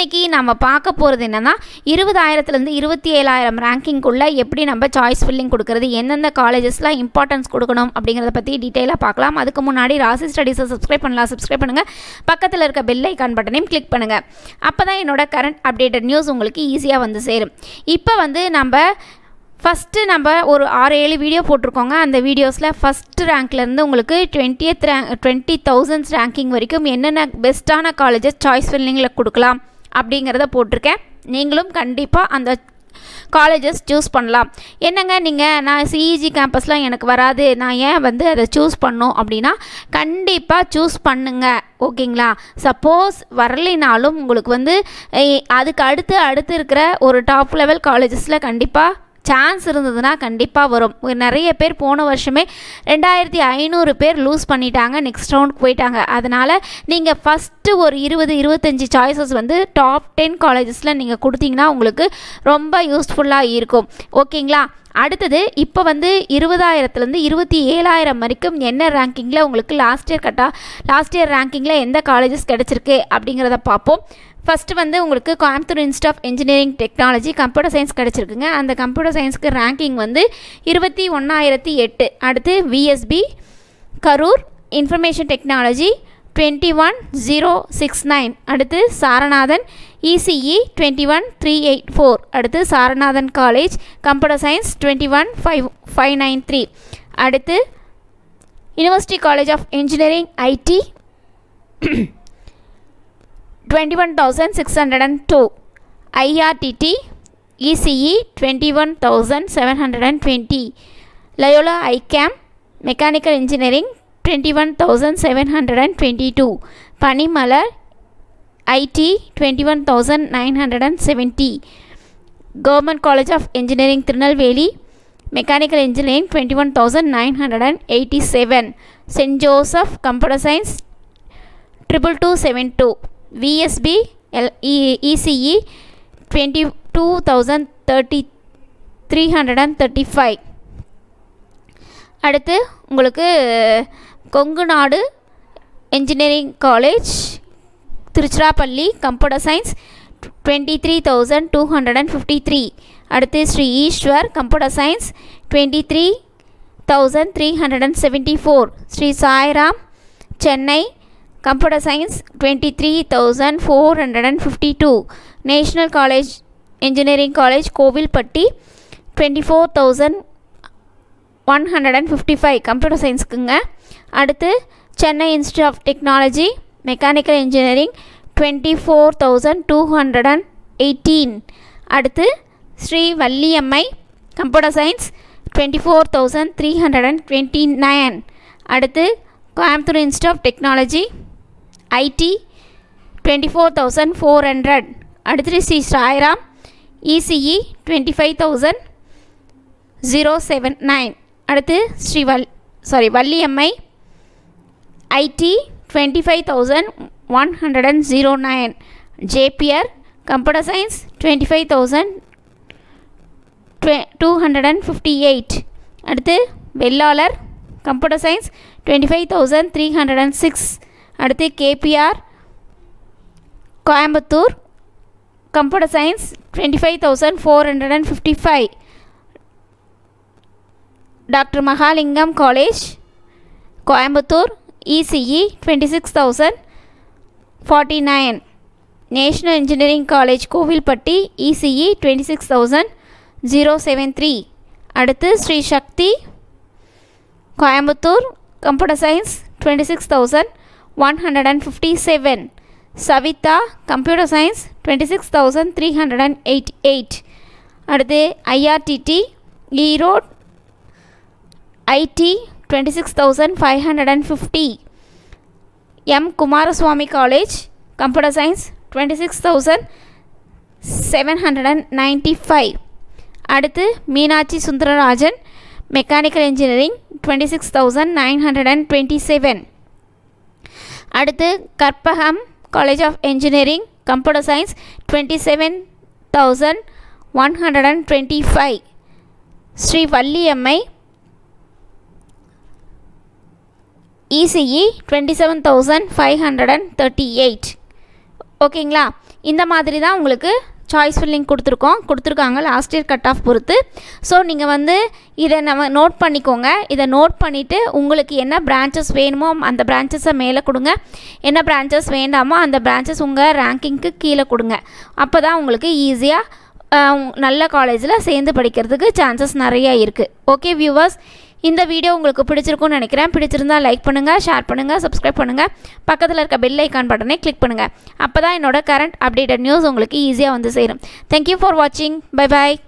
இன்றைக்கி நம்ம பார்க்க போகிறது என்னென்னா இருபதாயிரத்துலேருந்து இருபத்தி ஏழாயிரம் ரேங்கிங்குள்ளே எப்படி நம்ம சாய்ஸ் ஃபில்லிங் கொடுக்குறது எந்தெந்த காலேஜஸ்லாம் இம்பார்ட்டன்ஸ் கொடுக்கணும் அப்படிங்கிறத பற்றி டீட்டெயிலாக பார்க்கலாம் அதுக்கு முன்னாடி ராசி ஸ்டடீஸை சப்ஸ்கிரைப் பண்ணலாம் சப்ஸ்கிரைப் பண்ணுங்கள் பக்கத்தில் இருக்க பெல் ஐக்கான் பட்டனையும் கிளிக் பண்ணுங்கள் அப்போ தான் என்னோட கரண்ட் அப்டேட்டட் நியூஸ் உங்களுக்கு ஈஸியாக வந்து சேரும் இப்போ வந்து நம்ம ஃபஸ்ட்டு நம்ம ஒரு ஆறு ஏழு வீடியோ போட்டிருக்கோங்க அந்த வீடியோஸில் ஃபஸ்ட் ரேங்க்லேருந்து உங்களுக்கு twentieth rank twenty thousands ranking வரைக்கும் என்னென்ன பெஸ்ட்டான காலேஜஸ் சாய்ஸ் ஃபில்லிங்கில் கொடுக்கலாம் அப்படிங்கிறத போட்டிருக்கேன் நீங்களும் கண்டிப்பாக அந்த காலேஜஸ் சூஸ் பண்ணலாம் என்னங்க நீங்கள் நான் சிஇஜி கேம்பஸ்லாம் எனக்கு வராது நான் ஏன் வந்து அதை சூஸ் பண்ணும் அப்படின்னா கண்டிப்பாக சூஸ் பண்ணுங்க ஓகேங்களா சப்போஸ் வரலைனாலும் உங்களுக்கு வந்து eh, அதுக்கு அடுத்து அடுத்து இருக்கிற ஒரு டாப் லெவல் காலேஜஸில் கண்டிப்பாக சான்ஸ் இருந்ததுன்னா கண்டிப்பாக வரும் ஒரு நிறைய பேர் போன வருஷமே ரெண்டாயிரத்தி ஐநூறு பேர் லூஸ் பண்ணிட்டாங்க நெக்ஸ்ட் ரவுண்ட் போயிட்டாங்க அதனால் நீங்கள் ஃபஸ்ட்டு ஒரு இருபது இருபத்தஞ்சி சாய்ஸஸ் வந்து டாப் டென் காலேஜஸில் நீங்கள் கொடுத்தீங்கன்னா உங்களுக்கு ரொம்ப யூஸ்ஃபுல்லாக இருக்கும் ஓகேங்களா அடுத்தது இப்போ வந்து இருபதாயிரத்துலேருந்து இருபத்தி ஏழாயிரம் வரைக்கும் என்ன ரேங்கிங்கில் உங்களுக்கு லாஸ்ட் இயர் கட்டா லாஸ்ட் இயர் ரேங்கிங்கில் எந்த காலேஜஸ் கிடச்சிருக்கு அப்படிங்கிறத பார்ப்போம் ஃபஸ்ட்டு வந்து உங்களுக்கு Coimbatore institute of engineering technology computer science கிடச்சிருக்குங்க அந்த கம்ப்யூட்டர் சயின்ஸ்க்கு ரேங்கிங் வந்து இருபத்தி ஒன்றாயிரத்தி எட்டு அடுத்து VSB Karur information technology twenty one zero six nine அடுத்து Saranathan ECE twenty one three eight four அடுத்து Saranathan college computer science twenty one five five nine three அடுத்து university college of engineering IT twenty one thousand six hundred and two IRTT ECE twenty one thousand seven hundred and twenty Loyola ICAM mechanical engineering twenty one thousand seven hundred and twenty two Panimalar IT twenty one thousand nine hundred and seventy government college of engineering Tirunelveli mechanical engineering twenty one thousand nine hundred and eighty seven saint Joseph computer science triple two seven two VSB L ECE twenty two thousand thirty three hundred and thirty five அடுத்து உங்களுக்கு Kongu Nadu engineering college Tiruchirappalli computer science twenty three thousand two hundred and fifty three அடுத்து Sri Eshwar computer science twenty three thousand three hundred and seventy four Sri Sairam Chennai computer science twenty three thousand four hundred and fifty two national college engineering college Kovilpatti twenty four thousand one hundred and fifty five computer சயின்ஸுக்குங்க அடுத்து Chennai institute of technology mechanical engineering twenty four thousand two hundred and eighteen அடுத்து Sri Valliammai computer science twenty four thousand three hundred and twenty nine அடுத்து Coimbatore institute of technology IT twenty four thousand four hundred அடுத்து Sri Sairam ECE twenty five thousand zero seven nine அடுத்து ஸ்ரீ வல் sorry Valliammai IT twenty five thousand one hundred and zero nine JBR computer science twenty five thousand two hundred and fifty eight அடுத்து Vellalar computer science twenty five thousand three hundred and six அடுத்து KPR Coimbatore computer science twenty five thousand four hundred and fifty five doctor Mahalingam college Coimbatore ECE twenty six thousand forty nine national engineering college Kovilpatti ECE twenty six thousand zero seven three அடுத்து Sri Sakthi Coimbatore computer science twenty six thousand one hundred and fifty seven Saveetha computer science twenty six thousand three hundred and eight eight அடுத்து IRTT Erode IT twenty six thousand five hundred and fifty M Kumaraswamy college computer science twenty six thousand seven hundred and ninety five அடுத்து Meenakshi Sundararajan mechanical engineering twenty six thousand nine hundred and twenty seven அடுத்து Karpagam college of engineering computer science twenty seven thousand one hundred and twenty five Sri Valliammai ECE twenty seven thousand five hundred and thirty eight ஓகேங்களா இந்த மாதிரி தான் உங்களுக்கு choice filling கொடுத்துருக்கோம் கொடுத்துருக்காங்க last year cut off பொறுத்து so நீங்கள் வந்து இதை நம்ம நோட் பண்ணிக்கோங்க இதை நோட் பண்ணிவிட்டு உங்களுக்கு என்ன பிரான்ச்சஸ் வேணுமோ அந்த பிரான்ச்சஸை மேலே கொடுங்க என்ன பிரான்ச்சஸ் வேண்டாமோ அந்த பிரான்ச்சஸ் உங்கள் ரேங்கிங்க்கு கீழே கொடுங்க அப்போ தான் உங்களுக்கு ஈஸியாக நல்ல காலேஜில் சேர்ந்து படிக்கிறதுக்கு சான்சஸ் நிறையா இருக்குது ஓகே வியூவர்ஸ் இந்த வீடியோ உங்களுக்கு பிடிச்சிருக்கும்னு நினைக்கிறேன் பிடிச்சிருந்தா லைக் பண்ணுங்கள் ஷேர் பண்ணுங்கள் சப்ஸ்கிரைப் பண்ணுங்கள் பக்கத்தில் இருக்க பெல் ஐக்கான் பட்டனை கிளிக் பண்ணுங்கள் அப்போ தான் என்னோட கரண்ட் அப்டேட்டட் நியூஸ் உங்களுக்கு ஈஸியாக வந்து சேரும் தேங்க்யூ ஃபார் வாட்சிங் பை பாய்